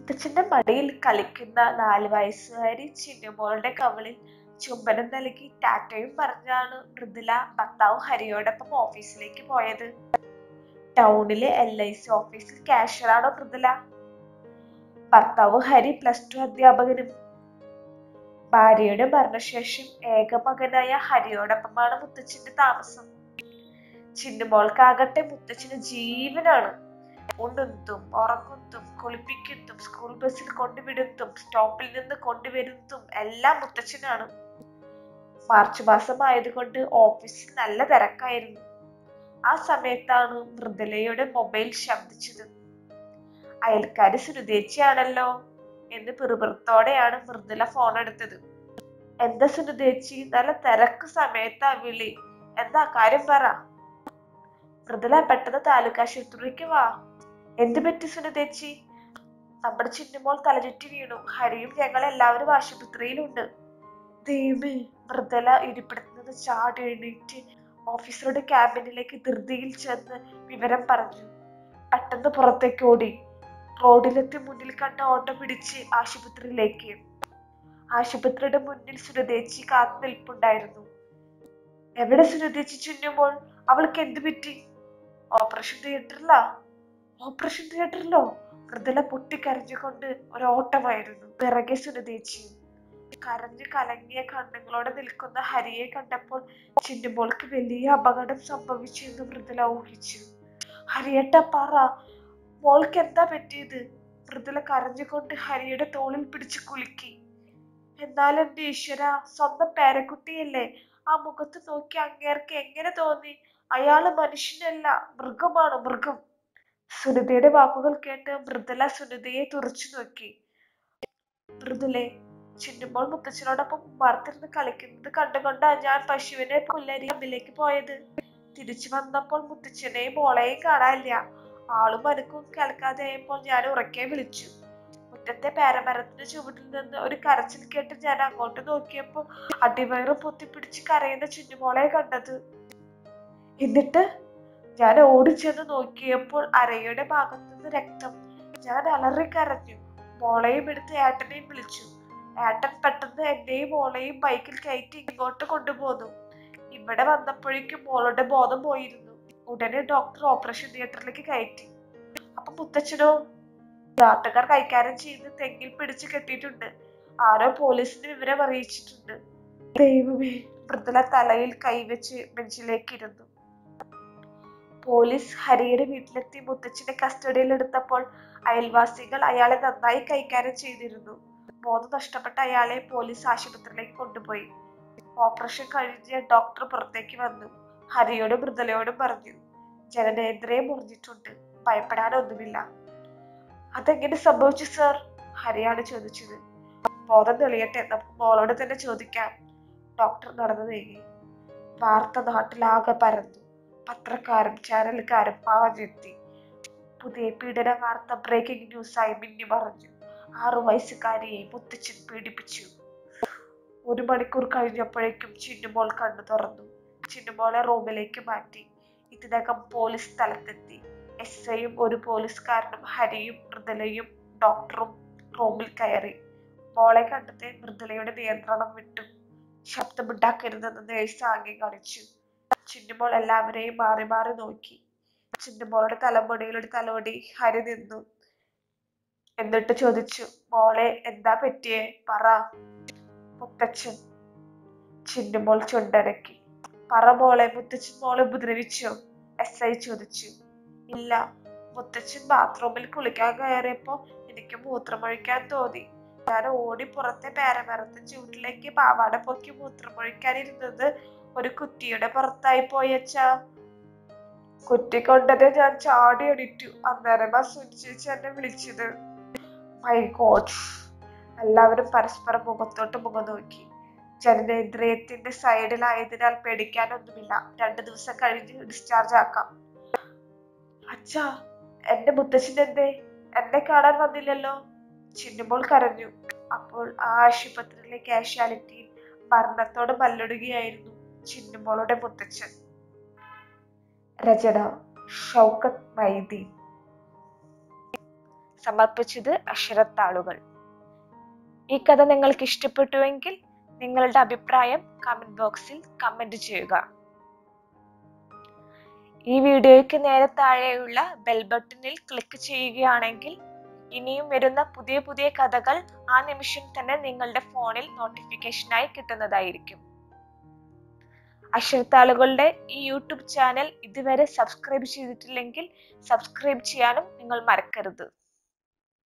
മുത്തച്ഛന്റെ മടിയിൽ കളിക്കുന്ന നാല് വയസ്സുകാരി ചിന്നുമോളുടെ കവിളിൽ ചുംബനം നൽകി ടാറ്റയും പറഞ്ഞാണ് മൃദുല ഭർത്താവ് ഹരിയോടൊപ്പം ഓഫീസിലേക്ക് പോയത് ടൗണിലെ എൽ ഐ സി ഓഫീസിൽ കാഷ്യറാണോ മൃദുല ഭർത്താവ് ഹരി പ്ലസ് ടു അധ്യാപകനും ഭാര്യയുടെ മരണശേഷം ഏക മകനായ ഹരിയോടൊപ്പമാണ് മുത്തച്ഛന്റെ താമസം ചിന്നുമോൾക്കാകട്ടെ മുത്തച്ഛന് ജീവനാണ് ഉണ്ണുന്നതും ഉറങ്ങുന്നതും കുളിപ്പിക്കുന്നതും സ്കൂൾ ബസ്സിൽ കൊണ്ടുവിടുന്നതും സ്റ്റോപ്പിൽ നിന്ന് കൊണ്ടുവരുന്നതും എല്ലാം മുത്തച്ഛനാണ് മാർച്ച് മാസം ആയതുകൊണ്ട് ഓഫീസിൽ നല്ല തിരക്കായിരുന്നു ആ സമയത്താണ് മൃദുലയുടെ മൊബൈൽ ശബ്ദിച്ചത് അയൽക്കാരി സുനിതേച്ചിയാണല്ലോ എന്ന് പിറുപിറുത്തോടെയാണ് മൃദുല ഫോൺ എടുത്തത് എന്താ സുനിതേച്ചി നല്ല തിരക്ക് സമയത്താ വിളി എന്താ കാര്യം പറ മൃദുല പെട്ടെന്ന് താലൂക്ക് ആശുപത്രിക്ക് വാ എന്ത് പറ്റി സുനിതേച്ചി നമ്മുടെ ചിന്നുമോൾ തലചുറ്റി വീണു ഹരിയും ഞങ്ങൾ എല്ലാവരും ആശുപത്രിയിലുണ്ട് ദൈവമേ മൃദുല ഇരിപ്പിടത്തുനിന്ന് ചാടി എഴുന്നേറ്റ് ഓഫീസറുടെ ക്യാബിനിലേക്ക് ധൃതിയിൽ ചെന്ന് വിവരം പറഞ്ഞു പെട്ടെന്ന് പുറത്തേക്ക് ഓടി റോഡിലെത്തി മുന്നിൽ കണ്ട ഓട്ടോ പിടിച്ച് ആശുപത്രിയിലേക്ക് ആശുപത്രിയുടെ മുന്നിൽ സുരതേച്ചി കാത്തു നിൽപ്പുണ്ടായിരുന്നു എവിടെ സുരതേച്ചി ചുന്നുമ്പോൾ അവൾക്ക് എന്ത് പറ്റി ഓപ്പറേഷൻ തിയേറ്ററിലാ ഓപ്പറേഷൻ തിയേറ്ററിലോ മൃദുല പൊട്ടിക്കരഞ്ഞുകൊണ്ട് ഒരോട്ടമായിരുന്നു പിറകെ സുരതേച്ചിയും കരഞ്ഞു കലങ്ങിയ കണ്ണുകളോടെ നിൽക്കുന്ന ഹരിയെ കണ്ടപ്പോൾ ചിന്നുമോൾക്ക് വലിയ അപകടം സംഭവിച്ചു എന്ന് മൃദുല ഊഹിച്ചു ഹരിയേട്ട പറ മോൾക്ക് എന്താ പറ്റിയത് മൃദുല കരഞ്ഞുകൊണ്ട് ഹരിയുടെ തോളിൽ പിടിച്ച് കുലുക്കി എന്നാൽ എന്റെ ഈശ്വര സ്വന്തം പേരക്കുട്ടിയല്ലേ ആ മുഖത്ത് നോക്കി അങ്ങേർക്ക് എങ്ങനെ തോന്നി അയാള് മനുഷ്യനല്ല മൃഗമാണ് മൃഗം സുനിതയുടെ വാക്കുകൾ കേട്ട് മൃദുല സുനിതയെ തുറച്ചു നോക്കി മൃദുലെ ചിന്നുമ്പോൾ മുത്തച്ഛനോടൊപ്പം ഉമ്മാർത്തിരുന്ന് കളിക്കുന്നത് കണ്ടുകൊണ്ടാ ഞാൻ പശുവിനെ പുല്ലരി അമ്മിലേക്ക് പോയത് തിരിച്ചു വന്നപ്പോൾ മുത്തച്ഛനെയും മോളെയും കാണാനില്ല ആളും അനക്കും കേൾക്കാതെ ആയപ്പോൾ ഞാൻ ഉറക്കെ വിളിച്ചു മുറ്റത്തെ പേരമരത്തിന്റെ ചുവട്ടിൽ നിന്ന് ഒരു കരച്ചിൽ കേട്ട് ഞാൻ അങ്ങോട്ട് നോക്കിയപ്പോൾ അടിവയറ് പൊത്തിപ്പിടിച്ച് കരയുന്ന ചുന്നുമോളെ കണ്ടത് എന്നിട്ട് ഞാൻ ഓടിച്ചെന്ന് നോക്കിയപ്പോൾ അരയുടെ ഭാഗത്തു നിന്ന് രക്തം ഞാൻ അലറി കരഞ്ഞു മോളെയും എടുത്ത് ഏട്ടനെയും വിളിച്ചു ഏട്ടൻ പെട്ടെന്ന് എന്നെയും മോളെയും ബൈക്കിൽ കയറ്റി ഇങ്ങോട്ട് കൊണ്ടുപോന്നു ഇവിടെ വന്നപ്പോഴേക്കും മോളുടെ ബോധം പോയിരുന്നു ഉടനെ ഡോക്ടർ ഓപ്പറേഷൻ തിയേറ്ററിലേക്ക് കയറ്റി അപ്പൊ മുത്തച്ഛനോ നാട്ടുകാർ കൈകാര്യം ചെയ്ത് തെങ്ങിൽ പിടിച്ചു കെട്ടിയിട്ടുണ്ട് ആരോ പോലീസിന് വിവരം അറിയിച്ചിട്ടുണ്ട് ദൈവമേ മൃദുല തലയിൽ കൈവച്ച് ബെഞ്ചിലേക്ക് ഇരുന്നു പോലീസ് ഹരിയുടെ വീട്ടിലെത്തി മുത്തച്ഛനെ കസ്റ്റഡിയിൽ എടുത്തപ്പോൾ അയൽവാസികൾ അയാളെ നന്നായി കൈകാര്യം ചെയ്തിരുന്നു ബോധം നഷ്ടപ്പെട്ട അയാളെ പോലീസ് ആശുപത്രിയിലേക്ക് കൊണ്ടുപോയി ഓപ്പറേഷൻ കഴിഞ്ഞ് ഡോക്ടർ പുറത്തേക്ക് വന്നു ഹരിയോടും മൃദുലയോടും പറഞ്ഞു ജനനേന്ദ്രിയെ മുറിഞ്ഞിട്ടുണ്ട് ഭയപ്പെടാനൊന്നുമില്ല അതെങ്ങനെ സംഭവിച്ചു സർ ഹരിയാണ് ചോദിച്ചത് ബോധം തെളിയട്ടെ നമുക്ക് മോളോട് തന്നെ ചോദിക്കാം ഡോക്ടർ നടന്നു നീങ്ങി വാർത്ത നാട്ടിലാകെ പരന്നു പത്രക്കാരും ചാനലുകാരും പാഞ്ഞെത്തി പുതിയ പീഡന വാർത്ത ബ്രേക്കിംഗ് ന്യൂസായി മിന്നി മറഞ്ഞു ആറു വയസ്സുകാരിയെ മുത്തച്ഛൻ പീഡിപ്പിച്ചു ഒരു മണിക്കൂർ കഴിഞ്ഞപ്പോഴേക്കും ചിന്നുമോൾ കണ്ണു തുറന്നു ചിന്നുമോളെ റൂമിലേക്ക് മാറ്റി ഇതിനകം പോലീസ് സ്ഥലത്തെത്തി എസ് ഐയും ഒരു പോലീസുകാരനും ഹരിയും മൃദുലയും ഡോക്ടറും റൂമിൽ കയറി മോളെ കണ്ടത് മൃദുലയുടെ നിയന്ത്രണം വിട്ടു ശബ്ദമുണ്ടാക്കരുതെന്ന് നേഴ്സ് ആംഗ്യം കാണിച്ചു ചിന്നുമോൾ എല്ലാവരെയും മാറി മാറി നോക്കി ചിന്നുമോളുടെ തലമുടിയിൽ ഒരു തലോടി ഹരി നിന്നു എന്നിട്ട് ചോദിച്ചു മോളെ എന്താ പറ്റിയേ പറ മുത്തച്ഛൻ ചിന്നുമോൾ ചുണ്ടനക്കി പറ മോളെ മുത്തച്ഛൻ മോളെ ഉപദ്രവിച്ചോ എസ് ഐ ചോദിച്ചു ഇല്ല മുത്തച്ഛൻ ബാത്റൂമിൽ കുളിക്കാൻ കയറിയപ്പോ എനിക്ക് മൂത്രമൊഴിക്കാൻ തോന്നി ഞാൻ ഓടി പുറത്തെ പേരമരത്തെ ചൂട്ടിലേക്ക് പാവാട പൊക്കി മൂത്രമൊഴിക്കാനിരുന്നത് ഒരു കുറ്റിയുടെ പുറത്തായി പോയച്ചാ കുറ്റി കൊണ്ടത് ഞാൻ ചാടി എണീറ്റു അന്നേരമാ സുനിച്ചേച്ചി എന്നെ വിളിച്ചത് മൈ ഗോഡ് എല്ലാവരും പരസ്പരം മുഖത്തോട്ട് മുഖം നോക്കി ജനനേന്ദ്രിയത്തിന്റെ സൈഡിലായതിനാൽ പേടിക്കാനൊന്നുമില്ല രണ്ടു ദിവസം കഴിഞ്ഞ് ഡിസ്ചാർജ് ആക്കാം അച്ഛാ എന്റെ മുത്തച്ഛൻ എന്തേ എന്നെ കാണാൻ വന്നില്ലല്ലോ ചിന്നുമോൾ കരഞ്ഞു അപ്പോൾ ആ ആശുപത്രിയിലെ കാഷ്വാലിറ്റിയിൽ മരണത്തോട് മല്ലിടുകയായിരുന്നു ചിന്നുമോളുടെ മുത്തച്ഛൻ രചന ഷൗക്കത്ത് മൈദീൻ സമർപ്പിച്ചത് അക്ഷരത്താളുകൾ ഈ കഥ നിങ്ങൾക്ക് ഇഷ്ടപ്പെട്ടുവെങ്കിൽ നിങ്ങളുടെ അഭിപ്രായം കമന്റ് ബോക്സിൽ കമന്റ് ചെയ്യുക ഈ വീഡിയോയ്ക്ക് നേരെ താഴെയുള്ള ബെൽ ബട്ടണിൽ ക്ലിക്ക് ചെയ്യുകയാണെങ്കിൽ ഇനിയും വരുന്ന പുതിയ പുതിയ കഥകൾ ആ നിമിഷം തന്നെ നിങ്ങളുടെ ഫോണിൽ നോട്ടിഫിക്കേഷനായി കിട്ടുന്നതായിരിക്കും അക്ഷരത്താളുകളുടെ ഈ യൂട്യൂബ് ചാനൽ ഇതുവരെ സബ്സ്ക്രൈബ് ചെയ്തിട്ടില്ലെങ്കിൽ സബ്സ്ക്രൈബ് ചെയ്യാനും നിങ്ങൾ മറക്കരുത്